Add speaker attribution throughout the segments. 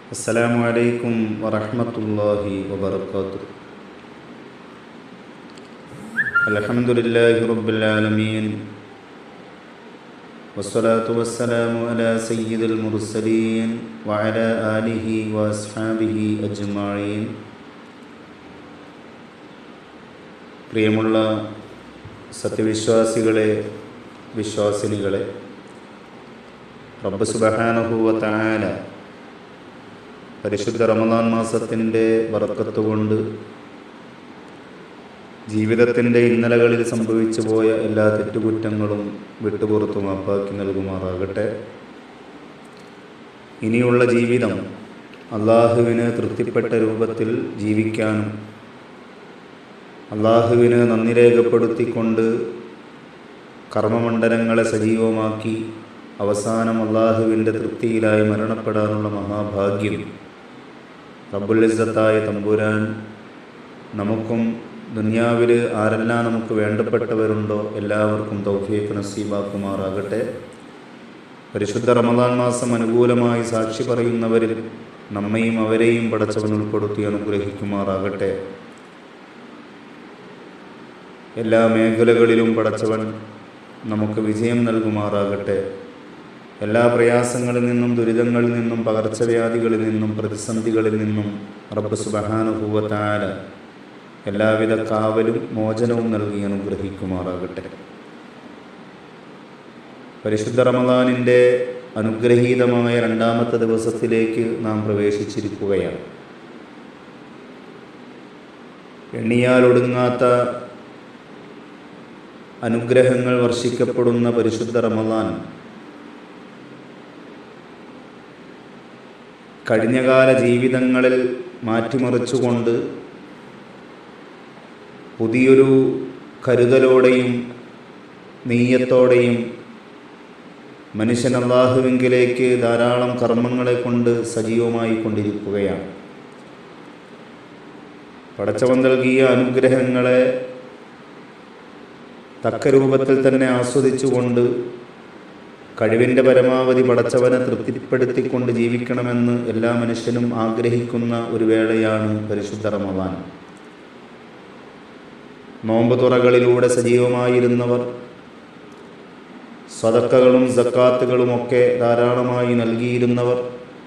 Speaker 1: السلام عليكم ورحمة الله وبركاته الحمد لله رب العالمين والصلاة والسلام على سيد المرسلين وعلى آله وأصحابه أجمعين പ്രിയമുള്ള സത്യവിശ്വാസികളെ വിശ്വാസിനികളെ റബ്ബ് സുബഹാനഹുവ തആല പരിശുദ്ധ റമദാൻ മാസത്തിൻ്റെ വറക്കത്ത് കൊണ്ട് ജീവിതത്തിൻ്റെ ഇന്നലകളിൽ സംഭവിച്ചു പോയ എല്ലാ തെറ്റുകുറ്റങ്ങളും വിട്ടുപുറത്തു മാപ്പാക്കി നൽകുമാറാകട്ടെ ഇനിയുള്ള ജീവിതം അള്ളാഹുവിന് തൃപ്തിപ്പെട്ട രൂപത്തിൽ ജീവിക്കാനും അള്ളാഹുവിന് നന്ദി രേഖപ്പെടുത്തിക്കൊണ്ട് കർമ്മമണ്ഡലങ്ങളെ സജീവമാക്കി അവസാനം അള്ളാഹുവിൻ്റെ തൃപ്തിയിലായി മരണപ്പെടാനുള്ള മഹാഭാഗ്യം റബ്ബുലിസത്തായ തമ്പുരാൻ നമുക്കും ദുനിയാവിൽ ആരെല്ലാം നമുക്ക് വേണ്ടപ്പെട്ടവരുണ്ടോ എല്ലാവർക്കും തൗഫീഖ് നസീബാക്കുമാറാകട്ടെ പരിശുദ്ധ റമദാൻ മാസം അനുകൂലമായി സാക്ഷി പറയുന്നവരിൽ നമ്മയും അവരെയും പടച്ചവൻ ഉൾപ്പെടുത്തി അനുഗ്രഹിക്കുമാറാകട്ടെ എല്ലാ മേഖലകളിലും പടച്ചവൻ നമുക്ക് വിജയം നൽകുമാറാകട്ടെ എല്ലാ പ്രയാസങ്ങളിൽ നിന്നും ദുരിതങ്ങളിൽ നിന്നും പകർച്ചവ്യാധികളിൽ നിന്നും പ്രതിസന്ധികളിൽ നിന്നും റബ്ബ് സുബഹാനുഭൂവത്താല എല്ലാവിധ കാവലും മോചനവും നൽകി അനുഗ്രഹിക്കുമാറാകട്ടെ പരിശുദ്ധ റമദാനിൻ്റെ അനുഗ്രഹീതമായ രണ്ടാമത്തെ ദിവസത്തിലേക്ക് നാം പ്രവേശിച്ചിരിക്കുകയാണ് എണ്ണിയാലൊടുങ്ങാത്ത അനുഗ്രഹങ്ങൾ വർഷിക്കപ്പെടുന്ന പരിശുദ്ധ റമദാൻ കഴിഞ്ഞകാല ജീവിതങ്ങളിൽ മാറ്റിമറിച്ചുകൊണ്ട് പുതിയൊരു കരുതലോടെയും നെയ്യത്തോടെയും മനുഷ്യൻ അള്ളാഹുവിങ്കിലേക്ക് ധാരാളം കർമ്മങ്ങളെ കൊണ്ട് സജീവമായി കൊണ്ടിരിക്കുകയാണ് പടച്ചവൻ നൽകിയ അനുഗ്രഹങ്ങളെ തക്ക രൂപത്തിൽ തന്നെ ആസ്വദിച്ചുകൊണ്ട് കഴിവിൻ്റെ പരമാവധി പടച്ചവനെ തൃപ്തിപ്പെടുത്തിക്കൊണ്ട് ജീവിക്കണമെന്ന് എല്ലാ മനുഷ്യനും ആഗ്രഹിക്കുന്ന ഒരു വേളയാണ് പരിശുദ്ധ റമദാൻ നോമ്പ് തുറകളിലൂടെ സജീവമായിരുന്നവർ സ്വതക്കകളും സക്കാത്തുകളുമൊക്കെ ധാരാളമായി നൽകിയിരുന്നവർ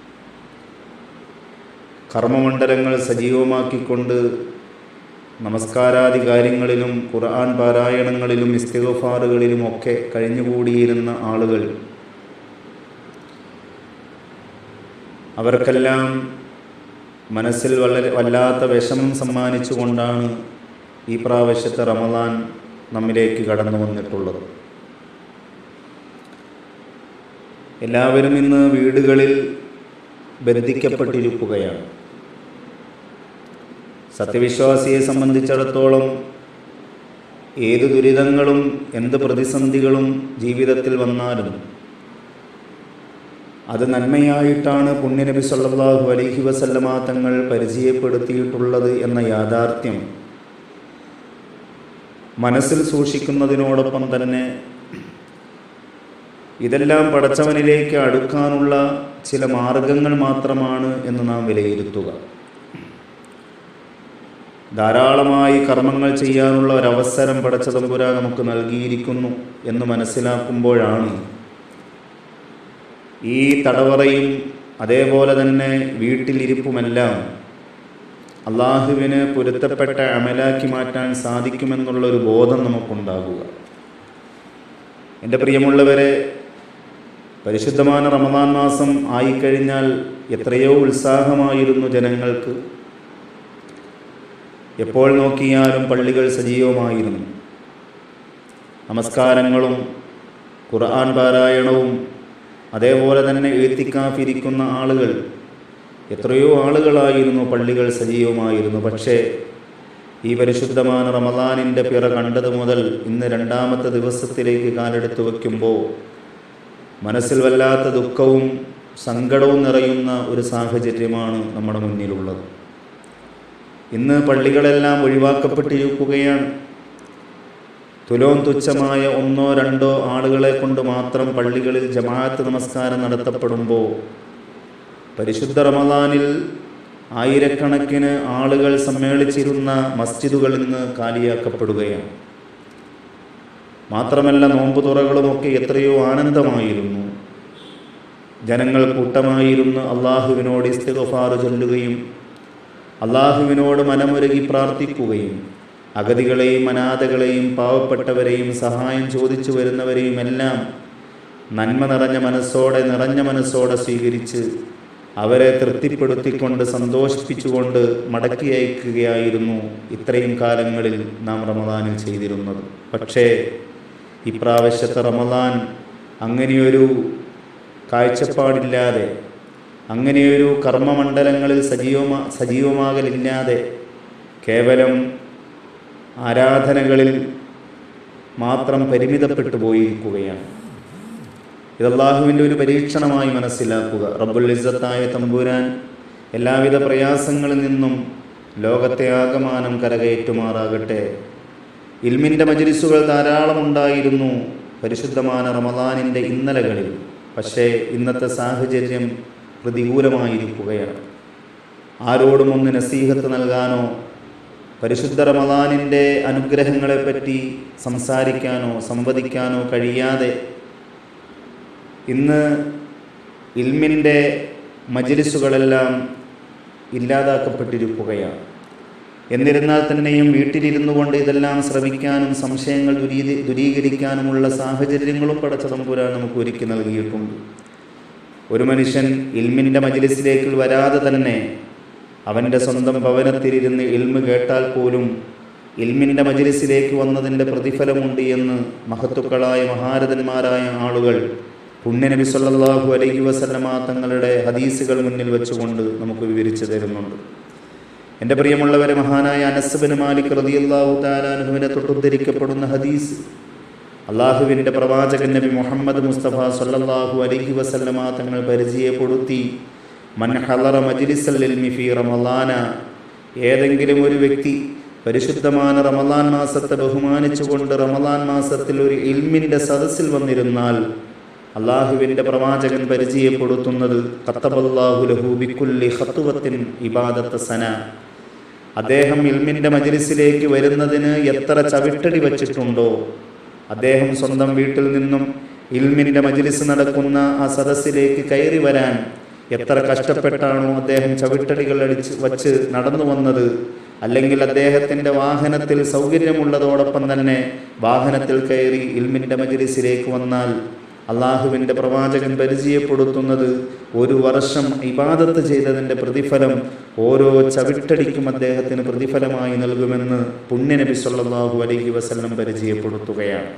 Speaker 1: കർമ്മമണ്ഡലങ്ങൾ സജീവമാക്കിക്കൊണ്ട് നമസ്കാരാദി കാര്യങ്ങളിലും ഖുർആൻ പാരായണങ്ങളിലും ഇസ്തിഗഫാറുകളിലും ഒക്കെ കഴിഞ്ഞുകൂടിയിരുന്ന ആളുകൾ അവർക്കെല്ലാം മനസ്സിൽ വളരെ വല്ലാത്ത വിഷമം സമ്മാനിച്ചുകൊണ്ടാണ് ഈ പ്രാവശ്യത്തെ റമദാൻ നമ്മിലേക്ക് കടന്നു വന്നിട്ടുള്ളത് എല്ലാവരും ഇന്ന് വീടുകളിൽ ബന്ധിക്കപ്പെട്ടിരിക്കുകയാണ് സത്യവിശ്വാസിയെ സംബന്ധിച്ചിടത്തോളം ഏത് ദുരിതങ്ങളും എന്ത് പ്രതിസന്ധികളും ജീവിതത്തിൽ വന്നാലും അത് നന്മയായിട്ടാണ് പുണ്യനബി സല്ലല്ലാഹു അലൈഹി വസല്ലമ തങ്ങൾ പരിചയപ്പെടുത്തിയിട്ടുള്ളത് എന്ന യാഥാർത്ഥ്യം മനസ്സിൽ സൂക്ഷിക്കുന്നതിനോടൊപ്പം തന്നെ ഇതെല്ലാം പടച്ചവനിലേക്ക് അടുക്കാനുള്ള ചില മാർഗങ്ങൾ മാത്രമാണ് എന്ന് നാം വിലയിരുത്തുക ധാരാളമായി കർമ്മങ്ങൾ ചെയ്യാനുള്ള ഒരവസരം പടച്ചതമ്പുര നമുക്ക് നൽകിയിരിക്കുന്നു എന്ന് മനസ്സിലാക്കുമ്പോഴാണ് ഈ തടവറയും അതേപോലെ തന്നെ വീട്ടിലിരിപ്പുമെല്ലാം അള്ളാഹുവിന് പൊരുത്തപ്പെട്ട അമലാക്കി മാറ്റാൻ സാധിക്കുമെന്നുള്ളൊരു ബോധം നമുക്കുണ്ടാകുക എൻ്റെ പ്രിയമുള്ളവരെ പരിശുദ്ധമായ റമദാൻ മാസം ആയിക്കഴിഞ്ഞാൽ എത്രയോ ഉത്സാഹമായിരുന്നു ജനങ്ങൾക്ക് എപ്പോൾ നോക്കിയാലും പള്ളികൾ സജീവമായിരുന്നു നമസ്കാരങ്ങളും ഖുർആൻ പാരായണവും അതേപോലെ തന്നെ എഴുത്തിക്കാഫിരിക്കുന്ന ആളുകൾ എത്രയോ ആളുകളായിരുന്നു പള്ളികൾ സജീവമായിരുന്നു പക്ഷേ ഈ പരിശുദ്ധമായ റമദാനിൻ്റെ പിറ കണ്ടത് മുതൽ ഇന്ന് രണ്ടാമത്തെ ദിവസത്തിലേക്ക് കാലെടുത്ത് വയ്ക്കുമ്പോൾ മനസ്സിൽ വല്ലാത്ത ദുഃഖവും സങ്കടവും നിറയുന്ന ഒരു സാഹചര്യമാണ് നമ്മുടെ മുന്നിലുള്ളത് ഇന്ന് പള്ളികളെല്ലാം ഒഴിവാക്കപ്പെട്ടിരിക്കുകയാണ് തുലോം തുച്ഛമായ ഒന്നോ രണ്ടോ ആളുകളെ കൊണ്ട് മാത്രം പള്ളികളിൽ ജമാഅത്ത് നമസ്കാരം നടത്തപ്പെടുമ്പോൾ പരിശുദ്ധ റമദാനിൽ ആയിരക്കണക്കിന് ആളുകൾ സമ്മേളിച്ചിരുന്ന മസ്ജിദുകൾ ഇന്ന് കാലിയാക്കപ്പെടുകയാണ് മാത്രമല്ല നോമ്പ് തുറകളുമൊക്കെ എത്രയോ ആനന്ദമായിരുന്നു ജനങ്ങൾ കൂട്ടമായിരുന്ന് അള്ളാഹുവിനോട് ഇസ്തിഗഫാറ് ചൊല്ലുകയും അള്ളാഹുവിനോട് മനമുരുകി പ്രാർത്ഥിക്കുകയും അഗതികളെയും അനാഥകളെയും പാവപ്പെട്ടവരെയും സഹായം ചോദിച്ചു വരുന്നവരെയും എല്ലാം നന്മ നിറഞ്ഞ മനസ്സോടെ നിറഞ്ഞ മനസ്സോടെ സ്വീകരിച്ച് അവരെ തൃപ്തിപ്പെടുത്തിക്കൊണ്ട് സന്തോഷിപ്പിച്ചുകൊണ്ട് മടക്കി അയക്കുകയായിരുന്നു ഇത്രയും കാലങ്ങളിൽ നാം റമദാനിൽ ചെയ്തിരുന്നത് പക്ഷേ ഇപ്രാവശ്യത്തെ റമദാൻ അങ്ങനെയൊരു കാഴ്ചപ്പാടില്ലാതെ അങ്ങനെയൊരു കർമ്മമണ്ഡലങ്ങളിൽ സജീവമാ സജീവമാകലില്ലാതെ കേവലം ആരാധനകളിൽ മാത്രം പരിമിതപ്പെട്ടു പോയിരിക്കുകയാണ് ഇത് അള്ളാഹുവിൻ്റെ ഒരു പരീക്ഷണമായി മനസ്സിലാക്കുക റബ്ബുൽ ഇസ്സത്തായ തമ്പുരാൻ എല്ലാവിധ പ്രയാസങ്ങളിൽ നിന്നും ലോകത്തെ ആകമാനം കരകയറ്റുമാറാകട്ടെ ഇൽമിൻ്റെ മജലിസുകൾ ധാരാളം ഉണ്ടായിരുന്നു പരിശുദ്ധമായ റമദാനിൻ്റെ ഇന്നലകളിൽ പക്ഷേ ഇന്നത്തെ സാഹചര്യം പ്രതികൂലമായിരിക്കുകയാണ് ആരോടും ഒന്ന് നസീഹത്ത് നൽകാനോ പരിശുദ്ധ റമദാനിൻ്റെ അനുഗ്രഹങ്ങളെപ്പറ്റി സംസാരിക്കാനോ സംവദിക്കാനോ കഴിയാതെ ഇന്ന് ഇൽമിൻ്റെ മജിലിസുകളെല്ലാം ഇല്ലാതാക്കപ്പെട്ടിരിക്കുകയാണ് എന്നിരുന്നാൽ തന്നെയും വീട്ടിലിരുന്നു കൊണ്ട് ഇതെല്ലാം ശ്രമിക്കാനും സംശയങ്ങൾ ദുരീ ദുരീകരിക്കാനുമുള്ള സാഹചര്യങ്ങളും പടച്ച തമ്പുരാൻ നമുക്ക് ഒരുക്കി നൽകിയിട്ടുണ്ട് ഒരു മനുഷ്യൻ ഇൽമിൻ്റെ മജിലിസിലേക്ക് വരാതെ തന്നെ അവൻ്റെ സ്വന്തം ഭവനത്തിലിരുന്ന് ഇൽമ് കേട്ടാൽ പോലും ഇൽമിൻ്റെ മജിലിസിലേക്ക് വന്നതിൻ്റെ പ്രതിഫലമുണ്ട് എന്ന് മഹത്തുക്കളായ മഹാരഥന്മാരായ ആളുകൾ പുണ്യനബി സല്ലല്ലാഹു അലൈഹി വസല്ലമ തങ്ങളുടെ ഹദീസുകൾ മുന്നിൽ വെച്ചുകൊണ്ട് നമുക്ക് വിവരിച്ചു തരുന്നുണ്ട് എൻ്റെ പ്രിയമുള്ളവരെ മഹാനായ അനസ്ബിൻ മാലിക് റളിയല്ലാഹു താലാനുഹുവിനെ തൊട്ടുദ്ധരിക്കപ്പെടുന്ന ഹദീസ് അള്ളാഹുവിൻ്റെ പ്രവാചകൻ നബി മുഹമ്മദ് മുസ്തഫ സല്ലല്ലാഹു അലൈഹി വസല്ലമ തങ്ങൾ പരിചയപ്പെടുത്തി മൻ ഹലറ മജ്ലിസൽ ഇൽമി ഫീ റമളാന ഏതെങ്കിലും ഒരു വ്യക്തി പരിശുദ്ധമായ റമളാൻ മാസത്തെ ബഹുമാനിച്ചുകൊണ്ട് റമളാൻ മാസത്തിൽ ഒരു ഇൽമിൻ്റെ സദസ്സിൽ വന്നിരുന്നാൽ അള്ളാഹുവിൻ്റെ പ്രവാചകൻ പരിചയപ്പെടുത്തുന്നത് ഖത്തബല്ലാഹു ലഹു ബിക്കുല്ലി ഖത്തുവത്തിൻ ഇബാദത്ത് സന അദ്ദേഹം ഇൽമിൻ്റെ മജ്ലിസിലേക്ക് വരുന്നതിന് എത്ര ചവിട്ടടി വച്ചിട്ടുണ്ടോ അദ്ദേഹം സ്വന്തം വീട്ടിൽ നിന്നും ഇൽമിൻ്റെ മജ്ലിസ് നടക്കുന്ന ആ സദസ്സിലേക്ക് കയറി വരാൻ എത്ര കഷ്ടപ്പെട്ടാണോ അദ്ദേഹം ചവിട്ടടികൾ അടിച്ച് വച്ച് നടന്നു വന്നത് അല്ലെങ്കിൽ അദ്ദേഹത്തിൻ്റെ വാഹനത്തിൽ സൗകര്യമുള്ളതോടൊപ്പം തന്നെ വാഹനത്തിൽ കയറി ഇൽമിൻ്റെ മജ്ലിസിലേക്ക് വന്നാൽ അള്ളാഹുവിൻ്റെ പ്രവാചകൻ പരിചയപ്പെടുത്തുന്നത് ഒരു വർഷം ഇബാദത്ത് ചെയ്തതിൻ്റെ പ്രതിഫലം ഓരോ ചവിട്ടടിക്കും അദ്ദേഹത്തിന് പ്രതിഫലമായി നൽകുമെന്ന് പുണ്യനബി സല്ലല്ലാഹു അലൈഹി വസല്ലം പരിചയപ്പെടുത്തുകയാണ്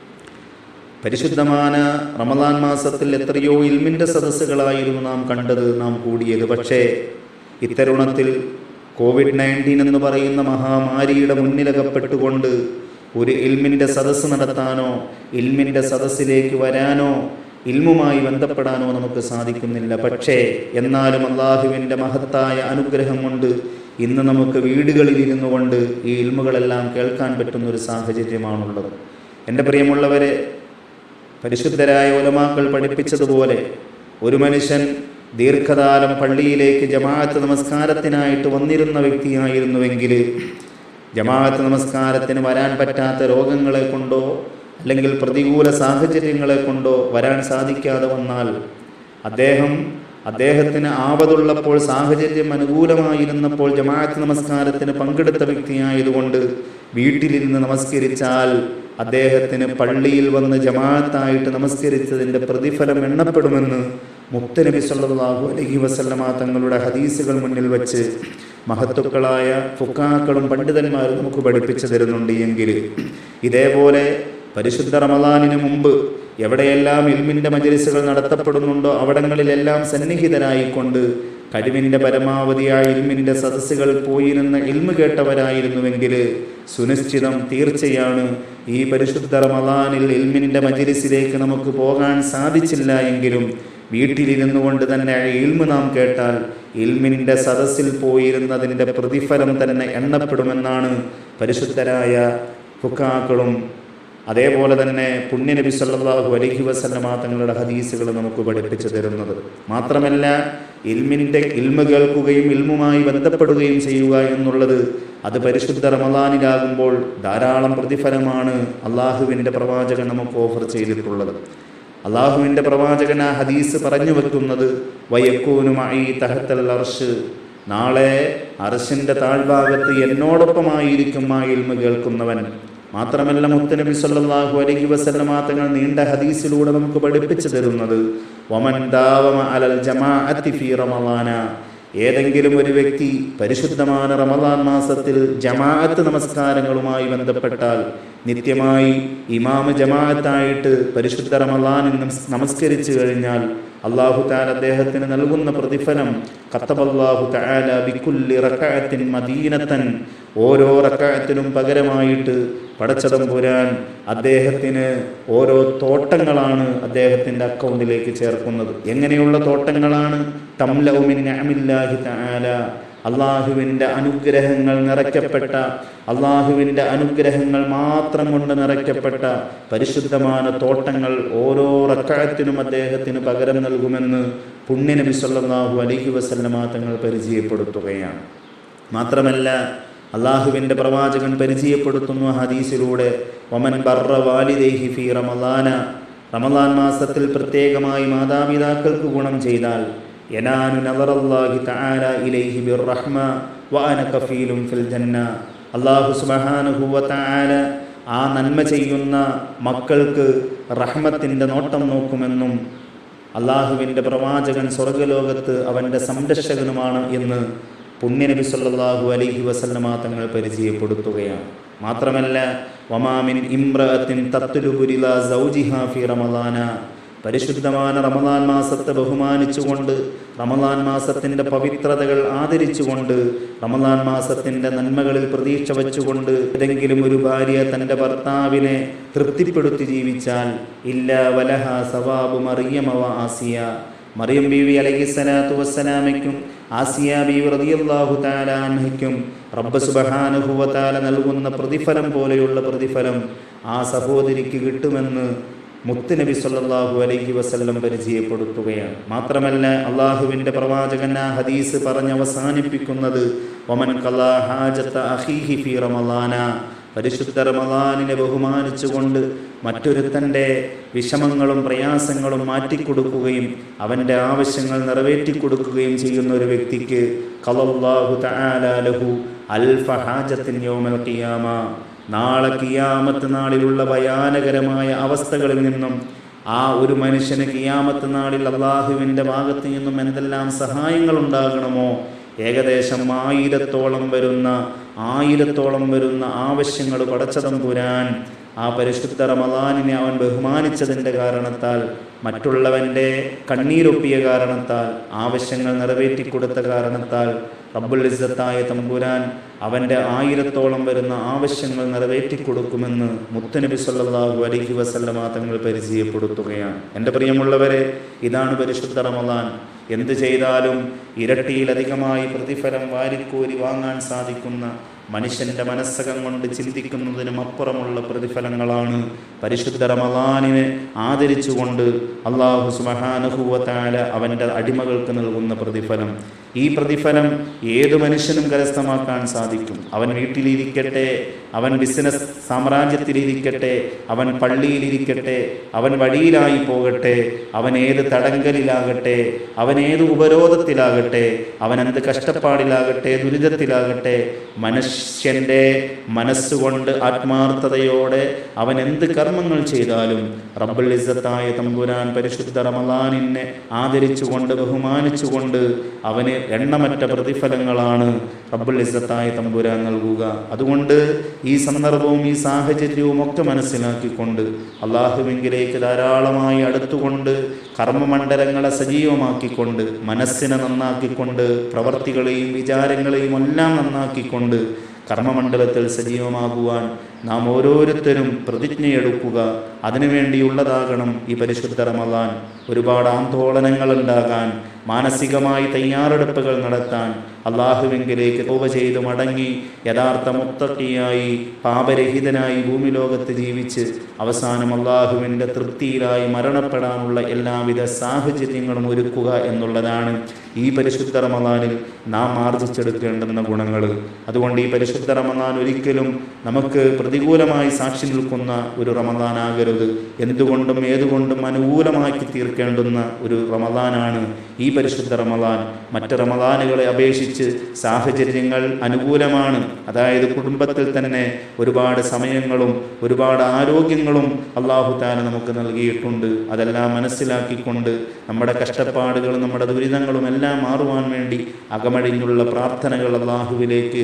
Speaker 1: പരിശുദ്ധമായ റമദാൻ മാസത്തിൽ എത്രയോ ഇൽമിൻ്റെ സദസ്സുകളായിരുന്നു നാം കണ്ടത് നാം കൂടിയത് പക്ഷേ ഇത്തരുണത്തിൽ കോവിഡ് നയൻറ്റീൻ എന്ന് പറയുന്ന മഹാമാരിയുടെ മുന്നിലകപ്പെട്ടുകൊണ്ട് ഒരു ഇൽമിൻ്റെ സദസ്സ് നടത്താനോ ഇൽമിൻ്റെ സദസ്സിലേക്ക് വരാനോ ഇൽമുമായി ബന്ധപ്പെടാനോ നമുക്ക് സാധിക്കുന്നില്ല പക്ഷേ എന്നാലും അള്ളാഹുവിൻ്റെ മഹത്തായ അനുഗ്രഹം കൊണ്ട് ഇന്ന് നമുക്ക് വീടുകളിൽ ഇരുന്നു കൊണ്ട് ഈ ഇൽമുകളെല്ലാം കേൾക്കാൻ പറ്റുന്ന ഒരു സാഹചര്യമാണുള്ളത് എൻ്റെ പ്രിയമുള്ളവരെ പരിശുദ്ധരായ ഒലമാക്കൾ പഠിപ്പിച്ചതുപോലെ ഒരു മനുഷ്യൻ ദീർഘകാലം പള്ളിയിലേക്ക് ജമാഅത്ത് നമസ്കാരത്തിനായിട്ട് വന്നിരുന്ന വ്യക്തിയായിരുന്നുവെങ്കിൽ ജമാഅത്ത് നമസ്കാരത്തിന് വരാൻ പറ്റാത്ത രോഗങ്ങളെ കൊണ്ടോ അല്ലെങ്കിൽ പ്രതികൂല സാഹചര്യങ്ങളെ കൊണ്ടോ വരാൻ സാധിക്കാതെ വന്നാൽ അദ്ദേഹം അദ്ദേഹത്തിന് ആപതുള്ളപ്പോൾ സാഹചര്യം അനുകൂലമായിരുന്നപ്പോൾ ജമാഅത്ത് നമസ്കാരത്തിന് പങ്കെടുത്ത വ്യക്തിയായതുകൊണ്ട് വീട്ടിലിരുന്ന് നമസ്കരിച്ചാൽ അദ്ദേഹത്തിന് പള്ളിയിൽ വന്ന് ജമാഅത്തായിട്ട് നമസ്കരിച്ചതിൻ്റെ പ്രതിഫലം എണ്ണപ്പെടുമെന്ന് മുക്തനബി സല്ലല്ലാഹു അലൈഹി വസല്ലമ തങ്ങളുടെ ഹദീസുകൾ മുന്നിൽ വെച്ച് മഹത്തുക്കളായ ഫുക്കാക്കളും പണ്ഡിതന്മാരും നമുക്ക് പഠിപ്പിച്ചു തരുന്നുണ്ട് എങ്കിൽ ഇതേപോലെ പരിശുദ്ധ റമദാനിന് മുമ്പ് എവിടെയെല്ലാം ഇൽമിൻ്റെ മജലിസുകൾ നടത്തപ്പെടുന്നുണ്ടോ അവിടങ്ങളിലെല്ലാം സന്നിഹിതരായിക്കൊണ്ട് കഴിവിൻ്റെ പരമാവധിയായ ഇൽമിൻ്റെ സദസ്സുകൾ പോയിരുന്ന ഇൽമ് കേട്ടവരായിരുന്നുവെങ്കിൽ സുനിശ്ചിതം തീർച്ചയാണ് ഈ പരിശുദ്ധ റമദാനിൽ ഇൽമിൻ്റെ മജലിസിലേക്ക് നമുക്ക് പോകാൻ സാധിച്ചില്ല എങ്കിലും വീട്ടിലിരുന്നു കൊണ്ട് തന്നെ ഇൽമ് നാം കേട്ടാൽ ഇൽമിൻ്റെ സദസ്സിൽ പോയിരുന്നതിൻ്റെ പ്രതിഫലം തന്നെ എണ്ണപ്പെടുമെന്നാണ് പരിശുദ്ധരായ ഫുക്കാക്കളും അതേപോലെ തന്നെ പുണ്യനബി സല്ലല്ലാഹു അലൈഹി വസല്ലമ തങ്ങളുടെ ഹദീസുകൾ നമുക്ക് പഠിപ്പിച്ചു തരുന്നത് മാത്രമല്ല ഇൽമിൻ്റെ ഇൽമ കേൾക്കുകയും ഇൽമുമായി ബന്ധപ്പെടുകയും ചെയ്യുക എന്നുള്ളത് അത് പരിശുദ്ധ റമദാനിലാകുമ്പോൾ ധാരാളം പ്രതിഫലമാണ് അള്ളാഹുവിൻ്റെ പ്രവാചകൻ നമുക്ക് ഓഫർ ചെയ്തിട്ടുള്ളത് അള്ളാഹുവിൻ്റെ പ്രവാചകൻ ആ ഹദീസ് പറഞ്ഞു വെക്കുന്നത് വയക്കൂനുമായി തഹത്തൽ അർഷ് നാളെ അർഷിൻ്റെ താഴ്ഭാഗത്ത് എന്നോടൊപ്പമായിരിക്കും ആ ഇൽമ കേൾക്കുന്നവൻ മാത്രമല്ല മുത്തനബി സല്ലല്ലാഹു അലൈഹി വസല്ലമ തങ്ങൾ നീണ്ട ഹദീസിലൂടെ നമുക്ക് പഠിപ്പിച്ചു തരുന്നത് വമൻ ദാവമ അലൽ ജമാഅത്തി ഫീ റമളാന ഏതെങ്കിലും ഒരു വ്യക്തി പരിശുദ്ധമായ റമദാൻ മാസത്തിൽ ജമാഅത്ത് നമസ്കാരങ്ങളുമായി ബന്ധപ്പെട്ടാൽ നിത്യമായി ഇമാമ ജമാഅത്തായിട്ട് പരിശുദ്ധ റമദാനിൽ നമസ് നമസ്കരിച്ചു കഴിഞ്ഞാൽ അള്ളാഹു താല അദ്ദേഹത്തിന് നൽകുന്ന പ്രതിഫലം കത്തബല്ലാഹു തആല ബിക്കുല്ലി റക്അത്തിൻ മദീനത്തൻ ഓരോ റക്അത്തിനും പകരമായിട്ട് പടച്ചതം പുരാൻ അദ്ദേഹത്തിന് ഓരോ തോട്ടങ്ങളാണ് അദ്ദേഹത്തിൻ്റെ അക്കൗണ്ടിലേക്ക് ചേർക്കുന്നത് എങ്ങനെയുള്ള തോട്ടങ്ങളാണ് തംലൗമിൻ നിഅമില്ലാഹി തആല അള്ളാഹുവിൻ്റെ അനുഗ്രഹങ്ങൾ നിറയ്ക്കപ്പെട്ട അള്ളാഹുവിൻ്റെ അനുഗ്രഹങ്ങൾ മാത്രം കൊണ്ട് നിറയ്ക്കപ്പെട്ട പരിശുദ്ധമായ തോട്ടങ്ങൾ ഓരോ റക്കായത്തിനും അദ്ദേഹത്തിന് പകരം നൽകുമെന്ന് പുണ്യനബി സല്ലല്ലാഹു അലൈഹി വസല്ലമ തങ്ങൾ പരിചയപ്പെടുത്തുകയാണ് മാത്രമല്ല അള്ളാഹുവിൻ്റെ പ്രവാചകൻ പരിചയപ്പെടുത്തുന്നു ഹദീസിലൂടെ ഒമൻ ബർറ വാലിദൈഹി ഫി റമദാന റമദാൻ മാസത്തിൽ പ്രത്യേകമായി മാതാപിതാക്കൾക്ക് ഗുണം ചെയ്താൽ യനാനു നദറല്ലാഹി തആല ഇലൈഹി ബിർറഹ്മ വഅന കഫീലും ഫിൽ ജന്ന അല്ലാഹു സുബ്ഹാനഹു വ തആല ആ നന്മ ചെയ്യുന്ന മക്കൾക്ക് റഹ്മത്തിൻ്റെ നോട്ടം നോക്കുമെന്നും അള്ളാഹുവിൻ്റെ പ്രവാചകൻ സ്വർഗലോകത്ത് അവൻ്റെ സംരക്ഷകനുമാണ് എന്ന് പുണ്യനബി സല്ലല്ലാഹു അലൈഹി വസല്ലമ തങ്ങൾ പരിചയപ്പെടുത്തുകയാണ് മാത്രമല്ല വമാമിൻ ഇമ്രഅത്തിൻ തത്ലുബുരില സൗജിഹാ ഫി റമദാന പരിശുദ്ധമായ റമദാൻ മാസത്തെ ബഹുമാനിച്ചുകൊണ്ട് റമദാൻ മാസത്തിൻ്റെ പവിത്രതകൾ ആദരിച്ചുകൊണ്ട് റമദാൻ മാസത്തിൻ്റെ നന്മകളിൽ പ്രതീക്ഷ വച്ചുകൊണ്ട് ഏതെങ്കിലും ഒരു ഭാര്യ തൻ്റെ ഭർത്താവിനെ തൃപ്തിപ്പെടുത്തി ജീവിച്ചാൽ ഇല്ല വലഹ സവാബു മറിയമവ ആസിയ മറിയം ബീവി അലൈഹി സ്വലാത്തു വസ്സലാമയ്ക്കും ആസിയ ബീവി റളിയല്ലാഹു തആല അൻഹയ്ക്കും റബ്ബ് സുബ്ഹാനഹു വ തആല നൽകുന്ന പ്രതിഫലം പോലെയുള്ള പ്രതിഫലം ആ സഹോദരിക്ക് കിട്ടുമെന്ന് മുത്തുനബി സല്ലല്ലാഹു അലൈഹി വസല്ലം പരിചയപ്പെടുത്തുകയാണ് മാത്രമല്ല അള്ളാഹുവിൻ്റെ പ്രവാചകൻ ആ ഹദീസ് പറഞ്ഞ് അവസാനിപ്പിക്കുന്നത് ഒമൻ കലാ ഹാജത്ത അഖീഹി ഫി റമളാന പരിശുദ്ധ റമദാനിനെ ബഹുമാനിച്ചുകൊണ്ട് മറ്റൊരുത്തൻ്റെ വിഷമങ്ങളും പ്രയാസങ്ങളും മാറ്റിക്കൊടുക്കുകയും അവൻ്റെ ആവശ്യങ്ങൾ നിറവേറ്റിക്കൊടുക്കുകയും ചെയ്യുന്ന ഒരു വ്യക്തിക്ക് കലല്ലാഹു തആല ലഹു അൽഫ ഹാജത്തിൻ യൗമൽ ഖിയാമ നാളെ കിയാമത്ത് നാളിലുള്ള ഭയാനകരമായ അവസ്ഥകളിൽ നിന്നും ആ ഒരു മനുഷ്യന് കിയാമത്ത് നാളിൽ അള്ളാഹുവിൻ്റെ ഭാഗത്ത് നിന്നും എന്തെല്ലാം സഹായങ്ങൾ ഉണ്ടാകണമോ ഏകദേശം ആയിരത്തോളം വരുന്ന ആയിരത്തോളം വരുന്ന ആവശ്യങ്ങൾ പടച്ചതമ്പുരാൻ ആ പരിശുദ്ധ റമദാനിനെ അവൻ ബഹുമാനിച്ചതിൻ്റെ കാരണത്താൽ മറ്റുള്ളവൻ്റെ കണ്ണീരൊപ്പിയ കാരണത്താൽ ആവശ്യങ്ങൾ നിറവേറ്റിക്കൊടുത്ത കാരണത്താൽ റബ്ബുൽ ഇസ്സത്തായ തമ്പുരാൻ അവൻ്റെ ആയിരത്തോളം വരുന്ന ആവശ്യങ്ങൾ നിറവേറ്റിക്കൊടുക്കുമെന്ന് മുത്തനബി സല്ലല്ലാഹു അലൈഹി വസല്ലമ തങ്ങൾ പരിചയപ്പെടുത്തുകയാണ് എൻ്റെ പ്രിയമുള്ളവരെ ഇതാണ് പരിശുദ്ധ റമദാൻ എന്ത് ചെയ്താലും ഇരട്ടിയിലധികമായി പ്രതിഫലം വാരിക്കോരി വാങ്ങാൻ സാധിക്കുന്ന മനുഷ്യന്റെ മനസ്സകം കൊണ്ട് ചിന്തിക്കുന്നതിനും അപ്പുറമുള്ള പ്രതിഫലങ്ങളാണ് പരിശുദ്ധ റമദാനിനെ ആദരിച്ചുകൊണ്ട് അള്ളാഹു സുബഹാനുഭൂവത്താല അവൻ്റെ അടിമകൾക്ക് നൽകുന്ന പ്രതിഫലം ഈ പ്രതിഫലം ഏതു മനുഷ്യനും കരസ്ഥമാക്കാൻ സാധിക്കും അവൻ വീട്ടിലിരിക്കട്ടെ അവൻ ബിസിനസ് സാമ്രാജ്യത്തിലിരിക്കട്ടെ അവൻ പള്ളിയിലിരിക്കട്ടെ അവൻ വഴിയിലായി പോകട്ടെ അവൻ ഏത് തടങ്കലിലാകട്ടെ അവൻ ഏത് ഉപരോധത്തിലാകട്ടെ അവൻ എന്ത് കഷ്ടപ്പാടിലാകട്ടെ ദുരിതത്തിലാകട്ടെ മനുഷ്യൻ്റെ മനസ്സുകൊണ്ട് ആത്മാർത്ഥതയോടെ അവൻ എന്ത് കർമ്മങ്ങൾ ചെയ്താലും റബ്ബുൽ ഇസ്സത്തായ തമ്പുരാൻ പരിശുദ്ധ റമദാനിനെ ആദരിച്ചുകൊണ്ട് ബഹുമാനിച്ചുകൊണ്ട് അവന് എണ്ണമറ്റ പ്രതിഫലങ്ങളാണ് റബ്ബുൽ ഇസ്സത്തായ തമ്പുരാൻ നൽകുക അതുകൊണ്ട് ഈ സന്ദർഭവും ഈ സാഹചര്യവും ഒക്കെ മനസ്സിലാക്കിക്കൊണ്ട് അള്ളാഹുവിങ്കിലേക്ക് ധാരാളമായി അടുത്തുകൊണ്ട് കർമ്മമണ്ഡലങ്ങളെ സജീവമാക്കിക്കൊണ്ട് മനസ്സിനെ നന്നാക്കിക്കൊണ്ട് പ്രവർത്തികളെയും വിചാരങ്ങളെയും എല്ലാം നന്നാക്കിക്കൊണ്ട് കർമ്മമണ്ഡലത്തിൽ സജീവമാകുവാൻ നാം ഓരോരുത്തരും പ്രതിജ്ഞയെടുക്കുക അതിനുവേണ്ടിയുള്ളതാകണം ഈ പരിശുദ്ധ റമദാൻ ഒരുപാട് ആന്തോളനങ്ങൾ ഉണ്ടാകാൻ മാനസികമായി തയ്യാറെടുപ്പുകൾ നടത്താൻ അള്ളാഹുവിങ്കിലേക്ക് തോപ ചെയ്ത് മടങ്ങി യഥാർത്ഥ മുത്തക്കിയായി പാപരഹിതനായി ഭൂമി ലോകത്ത് ജീവിച്ച് അവസാനം അള്ളാഹുവിൻ്റെ തൃപ്തിയിലായി മരണപ്പെടാനുള്ള എല്ലാവിധ സാഹചര്യങ്ങളും ഒരുക്കുക എന്നുള്ളതാണ് ഈ പരിശുദ്ധ റമദാനിൽ നാം ആർജിച്ചെടുക്കേണ്ടുന്ന ഗുണങ്ങൾ അതുകൊണ്ട് ഈ പരിശുദ്ധ റമദാൻ ഒരിക്കലും നമുക്ക് പ്രതികൂലമായി സാക്ഷി നിൽക്കുന്ന ഒരു റമദാനാകരുത് എന്തുകൊണ്ടും ഏതുകൊണ്ടും അനുകൂലമാക്കി തീർക്കേണ്ടുന്ന ഒരു റമദാനാണ് ഈ പരിശുദ്ധ റമദാൻ മറ്റ് റമദാനുകളെ അപേക്ഷിച്ച് സാഹചര്യങ്ങൾ അനുകൂലമാണ് അതായത് കുടുംബത്തിൽ തന്നെ ഒരുപാട് സമയങ്ങളും ഒരുപാട് ആരോഗ്യങ്ങളും അള്ളാഹു താല നമുക്ക് നൽകിയിട്ടുണ്ട് അതെല്ലാം മനസ്സിലാക്കിക്കൊണ്ട് നമ്മുടെ കഷ്ടപ്പാടുകളും നമ്മുടെ ദുരിതങ്ങളും എല്ലാം മാറുവാൻ വേണ്ടി അകമഴിഞ്ഞുള്ള പ്രാർത്ഥനകൾ അള്ളാഹുവിലേക്ക്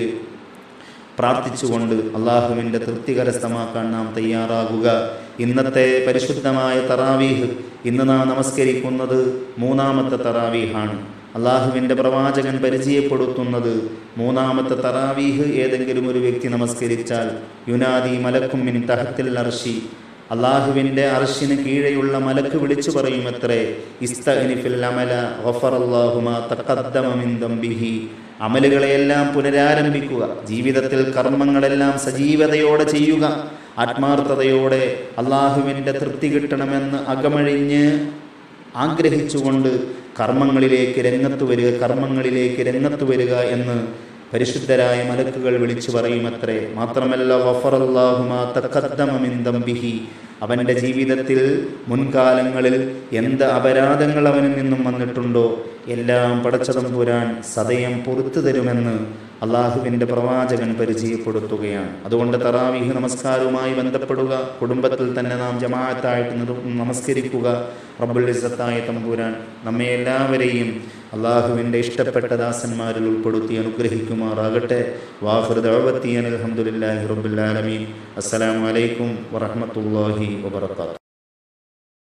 Speaker 1: പ്രാർത്ഥിച്ചുകൊണ്ട് അള്ളാഹുവിൻ്റെ തൃപ്തി കരസ്ഥമാക്കാൻ നാം തയ്യാറാകുക ഇന്നത്തെ പരിശുദ്ധമായ തറാവീഹ് ഇന്ന് നാം നമസ്കരിക്കുന്നത് മൂന്നാമത്തെ തറാവീഹാണ് അള്ളാഹുവിൻ്റെ പ്രവാചകൻ പരിചയപ്പെടുത്തുന്നത് മൂന്നാമത്തെ തറാവീഹ് ഏതെങ്കിലും ഒരു വ്യക്തി നമസ്കരിച്ചാൽ യുനാദി മലക്കും മിൻ തഹത്തിൽ അർഷി അള്ളാഹുവിൻ്റെ അർഷിന് കീഴെയുള്ള മലക്ക് വിളിച്ചു പറയുമത്രേ ഇസ്തഗ്നിഫിൽ അമല ഗഫറല്ലാഹുമാ തഖദ്ദമ മിൻ ദംബിഹി അമലുകളെയെല്ലാം പുനരാരംഭിക്കുക ജീവിതത്തിൽ കർമ്മങ്ങളെല്ലാം സജീവതയോടെ ചെയ്യുക ആത്മാർത്ഥതയോടെ അള്ളാഹുവിൻ്റെ തൃപ്തി കിട്ടണമെന്ന് അകമഴിഞ്ഞ് ആഗ്രഹിച്ചുകൊണ്ട് കർമ്മങ്ങളിലേക്ക് രംഗത്ത് വരിക കർമ്മങ്ങളിലേക്ക് രംഗത്ത് വരിക എന്ന് പരിശുദ്ധരായ മലക്കുകൾ വിളിച്ചു പറയുമത്രേ മാത്രമല്ല വഫറല്ലാഹുമാ തഖദ്ദമ മിൻ ദംബിഹി അവൻ്റെ ജീവിതത്തിൽ മുൻകാലങ്ങളിൽ എന്ത് അപരാധങ്ങൾ അവനിൽ നിന്നും വന്നിട്ടുണ്ടോ എല്ലാം പടച്ചതം പുരാൻ സദയം പൊറത്തു തരുമെന്ന് അള്ളാഹുവിൻ്റെ പ്രവാചകൻ പരിചയപ്പെടുത്തുകയാണ് അതുകൊണ്ട് തറാവീഹ് നമസ്കാരവുമായി ബന്ധപ്പെടുക കുടുംബത്തിൽ തന്നെ നാം ജമാഅത്തായിട്ട് നിർ നമസ്കരിക്കുക റബ്ബുൽ ഇസ്സത്തായ തമ്പുരാൻ നമ്മെ എല്ലാവരെയും അള്ളാഹുവിൻ്റെ ഇഷ്ടപ്പെട്ട ദാസന്മാരിൽ ഉൾപ്പെടുത്തി അനുഗ്രഹിക്കുമാറാകട്ടെ വാഹൃദ് അലഹമുല്ലാഹി റബ്ബുൽ ആലമീൻ അസ്സലാമു അലൈക്കും വറഹ്മത്തുള്ളാഹി വബറകാതുഹു